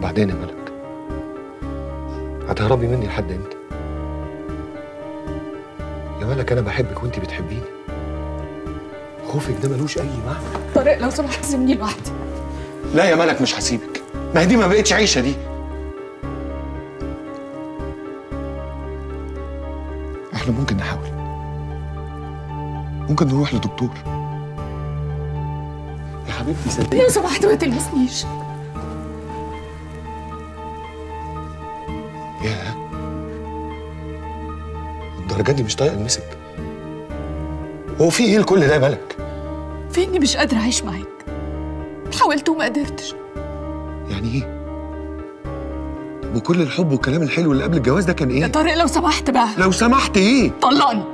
وبعدين يا ملك هتهربي مني لحد امتى يا ملك انا بحبك وانت بتحبيني خوفك ده ملوش اي معنى طارق لو سمحت سيبني لوحدي لا يا ملك مش هسيبك ما هي دي ما بقتش عيشه دي احنا ممكن نحاول ممكن نروح لدكتور يا حبيبتي صدقني لو سمحت ما تلمسنيش يا الدرجه دي مش طايق المسك هو في ايه لكل ده يا ملك في اني مش قادره اعيش معاك حاولت وما قدرتش يعني ايه طب وكل الحب والكلام الحلو اللي قبل الجواز ده كان يا ايه طارق لو سمحت بقى لو سمحت ايه طلقني